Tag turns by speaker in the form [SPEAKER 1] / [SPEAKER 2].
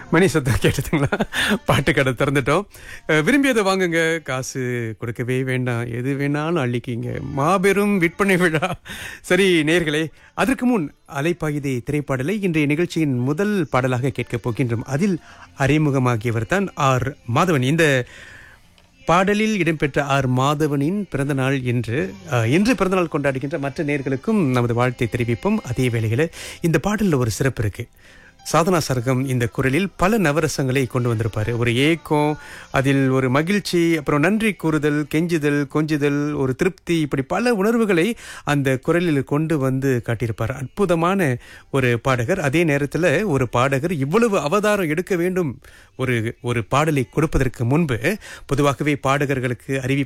[SPEAKER 1] மணி சத்தம் கேட்டதுங்களா பாட்டு கடை திறந்துட்டோம் அஹ், விரும்பியதை வாங்குங்க காசு கொடுக்கவே வேண்டாம் எது வேணாலும் அள்ளிக்கிங்க மாபெரும் விற்பனை விழா சரி நேர்களே அதற்கு முன் அலைப்பாயுதே திரைப்பாடலை இன்றைய நிகழ்ச்சியின் முதல் பாடலாக கேட்கப் போகின்றோம் அதில் அறிமுகமாகியவர் தான் ஆர் மாதவன் இந்த பாடலில் இடம்பெற்ற ஆர் மாதவனின் பிறந்தநாள் என்று அஹ், இன்று பிறந்தநாள் கொண்டாடுகின்ற மற்ற நேர்களுக்கும் நமது வாழ்த்தை தெரிவிப்போம் அதே வேளையில் இந்த பாடலில் ஒரு சிறப்பு இருக்கு சாதனா சர்க்கம் இந்த குரலில் பல நவரசங்களை கொண்டு வந்திருப்பாரு ஒரு ஏக்கம் அதில் ஒரு மகிழ்ச்சி அப்புறம் நன்றி கூறுதல் கெஞ்சுதல் கொஞ்சுதல் ஒரு திருப்தி இப்படி பல உணர்வுகளை அந்த குரலில் கொண்டு வந்து காட்டியிருப்பார் அற்புதமான ஒரு பாடகர் அதே நேரத்தில் ஒரு பாடகர் இவ்வளவு அவதாரம் எடுக்க வேண்டும் ஒரு ஒரு பாடலை கொடுப்பதற்கு முன்பு பொதுவாகவே பாடகர்களுக்கு அறிவி